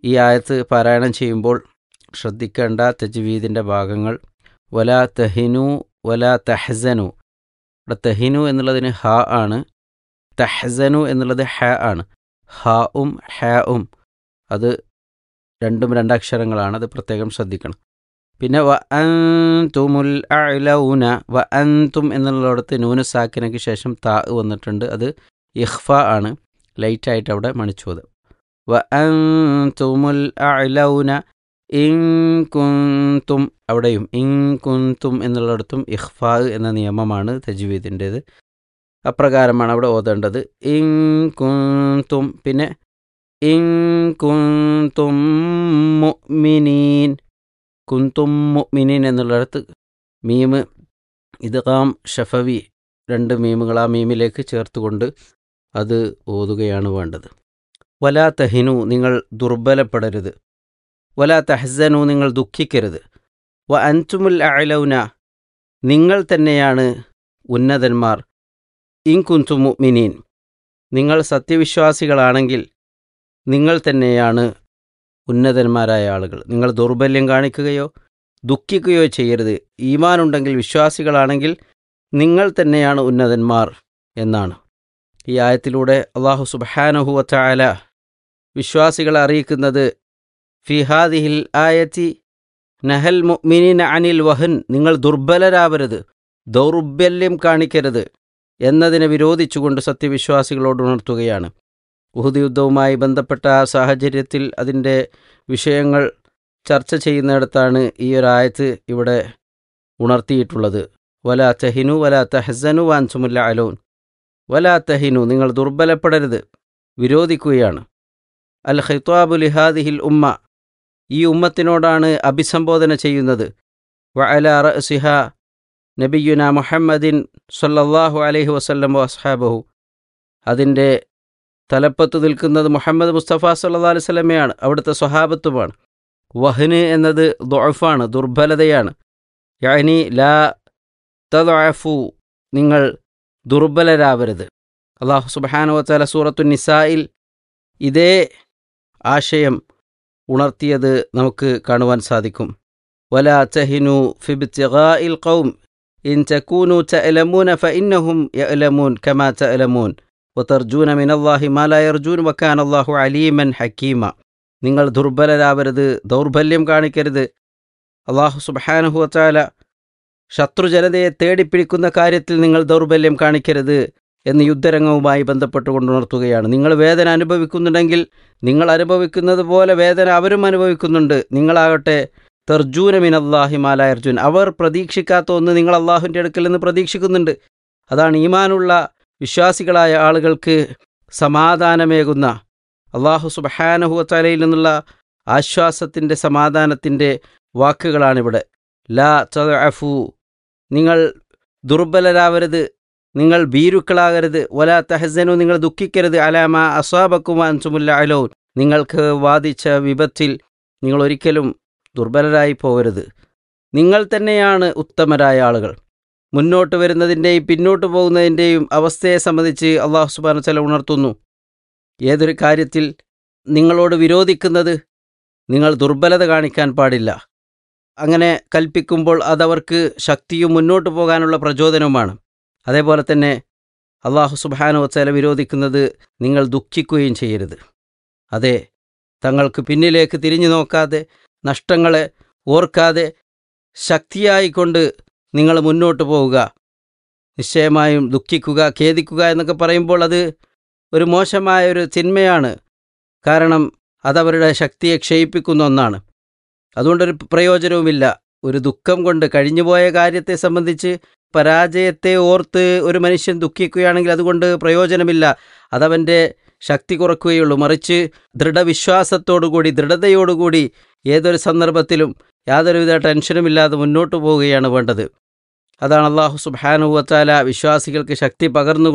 ഈ ആയത്ത് പാരായണം ചെയ്യുമ്പോൾ ശ്രദ്ധിക്കേണ്ട തജ്വീദിൻ്റെ ഭാഗങ്ങൾ വല തഹിനു വല തഹസനു ഇവിടെ തഹിനു എന്നുള്ളതിന് ഹ ആണ് തഹസനു എന്നുള്ളത് ഹ ആണ് ഹ ഉം ഹ ഉം അത് രണ്ടും രണ്ടക്ഷരങ്ങളാണ് അത് പ്രത്യേകം ശ്രദ്ധിക്കണം പിന്നെ വ അൻതുമുൽ അലൗന വ അൻതും എന്നുള്ളിടത്ത് നൂന് സാക്കിനയ്ക്ക് ശേഷം താ വന്നിട്ടുണ്ട് അത് ഇഖ്ഫ ആണ് ലൈറ്റായിട്ട് അവിടെ മണിച്ചോത് വ അൻതുമുൽ അലൗന ഇൻ കുന്തും അവിടെയും ഇൻ കുന്തും എന്നുള്ളിടത്തും ഇഖ്ഫ എന്ന നിയമമാണ് തജ്വീദിൻ്റേത് അപ്രകാരമാണ് അവിടെ ഓതേണ്ടത് ഇൻ കുന്തും പിന്നെ ഇൻ കുന്തും മുഅ്മിനീൻ കുന്തും മുഅ്മിനീൻ എന്നുള്ളിടത്ത് മീമ് ഇദ്ഗാം ഷഫവി രണ്ട് മീമുകൾ ആ മീമിലേക്ക് ചേർത്തുകൊണ്ട് അത് ഓതുകയാണ് വേണ്ടത് വലാ തഹിനു നിങ്ങൾ ദുർബലപ്പെടരുത് വലാ തഹസനു നിങ്ങൾ ദുഃഖിക്കരുത് വ അൻതുമുൽ അലൗന നിങ്ങൾ തന്നെയാണ് ഉന്നതന്മാർ ഇൻ കുന്തു മുഅ്മിനീൻ നിങ്ങൾ സത്യവിശ്വാസികളാണെങ്കിൽ നിങ്ങൾ തന്നെയാണ് ഉന്നതന്മാരായ ആളുകൾ നിങ്ങൾ ദൗർബല്യം കാണിക്കുകയോ ദുഃഖിക്കുകയോ ചെയ്യരുത് ഈമാനുണ്ടെങ്കിൽ വിശ്വാസികളാണെങ്കിൽ നിങ്ങൾ തന്നെയാണ് ഉന്നതന്മാർ എന്നാണ് ഈ ആയത്തിലൂടെ അള്ളാഹു സുബാനഹുവല വിശ്വാസികളെ അറിയിക്കുന്നത് ഫിഹാദിഹിൽ ആയത്തി നഹൽ മുഅ്മിനീന അനിൽ വഹൻ നിങ്ങൾ ദുർബലരാവരുത് ദൗർബല്യം കാണിക്കരുത് എന്നതിനെ വിരോധിച്ചുകൊണ്ട് സത്യവിശ്വാസികളോട് ഉണർത്തുകയാണ് ഉഹുദ് യുദ്ധവുമായി ബന്ധപ്പെട്ട ആ സാഹചര്യത്തിൽ അതിൻ്റെ വിഷയങ്ങൾ ചർച്ച ചെയ്യുന്നിടത്താണ് ഈ ഒരു ആയത്ത് ഇവിടെ ഉണർത്തിയിട്ടുള്ളത് വലാ തഹിനു വലാ തഹസനു വാൻസുമുല്ല അലോൻ വലാ തഹിനു നിങ്ങൾ ദുർബലപ്പെടരുത് വിരോധിക്കുകയാണ് അൽ ഖിത്വാബു ലിഹാദിഹിൽ ഉമ്മ ഈ ഉമ്മത്തിനോടാണ് അഭിസംബോധന ചെയ്യുന്നത് വ അല റസിഹ നബിയുന മുഹമ്മദിൻ സല്ലല്ലാഹു അലൈഹി വസല്ലം വസ്ഹാബഹു അതിൻ്റെ തലപ്പത്ത് നിൽക്കുന്നത് മുഹമ്മദ് മുസ്തഫ സല്ലാ അലൈഹി സ്വലമയാണ് അവിടുത്തെ സ്വഹാബത്തുമാണ് വഹന് എന്നത് ദൊഫാണ് ദുർബലതയാണ് യാനി ലാ തദഫു നിങ്ങൾ ദുർബലരാവരുത് അള്ളാഹു സുബാനു വച്ചാല സൂറത്തു നിസായിൽ ഇതേ ആശയം ഉണർത്തിയത് നമുക്ക് കാണുവാൻ സാധിക്കും വല തഹിനു ഫിബ്തിഗാഇൽ ഖൗം ഇൻ തകൂനു തഅലമൂന ഫഇന്നഹും യഅലമൂൻ കമാ തഅലമൂൻ വതർജൂന മിനല്ലാഹി മാ ലാ യർജൂൻ വക്കാന അല്ലാഹു അലീമൻ ഹക്കീമ നിങ്ങൾ ദുർബലരാവരുത് ദൗർബല്യം കാണിക്കരുത് അള്ളാഹു സുബ്ഹാനഹു വതആല ശത്രുജനതയെ തേടിപ്പിടിക്കുന്ന കാര്യത്തിൽ നിങ്ങൾ ദൗർബല്യം കാണിക്കരുത് എന്ന് യുദ്ധരംഗവുമായി ബന്ധപ്പെട്ടുകൊണ്ട് ഉണർത്തുകയാണ് നിങ്ങൾ വേദന അനുഭവിക്കുന്നുണ്ടെങ്കിൽ നിങ്ങൾ അനുഭവിക്കുന്നത് പോലെ വേദന അവരും അനുഭവിക്കുന്നുണ്ട് നിങ്ങളാകട്ടെ തർജൂന മിനല്ലാഹി മാല അർജുൻ അവർ പ്രതീക്ഷിക്കാത്ത ഒന്ന് നിങ്ങൾ അള്ളാഹുവിൻ്റെ അടുക്കൽ നിന്ന് പ്രതീക്ഷിക്കുന്നുണ്ട് അതാണ് ഈമാനുള്ള വിശ്വാസികളായ ആളുകൾക്ക് സമാധാനമേകുന്ന അള്ളാഹു സുബഹാനഹുവത്തലയിൽ നിന്നുള്ള ആശ്വാസത്തിൻ്റെ സമാധാനത്തിൻ്റെ വാക്കുകളാണിവിടെ ലാ തഫു നിങ്ങൾ ദുർബലരാവരുത് നിങ്ങൾ ഭീരുക്കളാകരുത് വല തഹസനു നിങ്ങൾ ദുഃഖിക്കരുത് അലാമ അസ്വാബക്കുമാൻ സുമുല്ല അലോൻ നിങ്ങൾക്ക് വാദിച്ച വിപത്തിൽ നിങ്ങൾ ഒരിക്കലും ദുർബലരായി പോകരുത് നിങ്ങൾ തന്നെയാണ് ഉത്തമരായ ആളുകൾ മുന്നോട്ട് വരുന്നതിൻ്റെയും പിന്നോട്ട് പോകുന്നതിൻ്റെയും അവസ്ഥയെ സംബന്ധിച്ച് അള്ളാഹു സുബാന ചില ഉണർത്തുന്നു ഏതൊരു കാര്യത്തിൽ നിങ്ങളോട് വിരോധിക്കുന്നത് നിങ്ങൾ ദുർബലത കാണിക്കാൻ പാടില്ല അങ്ങനെ കൽപ്പിക്കുമ്പോൾ അതവർക്ക് ശക്തിയും മുന്നോട്ട് പോകാനുള്ള പ്രചോദനവുമാണ് അതേപോലെ തന്നെ അള്ളാഹു സുബാനു വച്ചാല വിരോധിക്കുന്നത് നിങ്ങൾ ദുഃഖിക്കുകയും ചെയ്യരുത് അതെ തങ്ങൾക്ക് പിന്നിലേക്ക് തിരിഞ്ഞു നോക്കാതെ നഷ്ടങ്ങളെ ഓർക്കാതെ ശക്തിയായിക്കൊണ്ട് നിങ്ങൾ മുന്നോട്ട് പോവുക നിശ്ചയമായും ദുഃഖിക്കുക ഖേദിക്കുക എന്നൊക്കെ പറയുമ്പോൾ അത് ഒരു മോശമായ ഒരു ചിന്മയാണ് കാരണം അതവരുടെ ശക്തിയെ ക്ഷയിപ്പിക്കുന്ന ഒന്നാണ് അതുകൊണ്ടൊരു പ്രയോജനവുമില്ല ഒരു ദുഃഖം കൊണ്ട് കഴിഞ്ഞുപോയ കാര്യത്തെ സംബന്ധിച്ച് പരാജയത്തെ ഓർത്ത് ഒരു മനുഷ്യൻ ദുഃഖിക്കുകയാണെങ്കിൽ അതുകൊണ്ട് പ്രയോജനമില്ല അതവൻ്റെ ശക്തി കുറക്കുകയുള്ളൂ മറിച്ച് ദൃഢവിശ്വാസത്തോടുകൂടി ദൃഢതയോടുകൂടി ഏതൊരു സന്ദർഭത്തിലും യാതൊരുവിധ ടെൻഷനുമില്ലാതെ മുന്നോട്ട് പോവുകയാണ് വേണ്ടത് അതാണ് അള്ളാഹു സുബാനുവത്താല വിശ്വാസികൾക്ക് ശക്തി പകർന്നു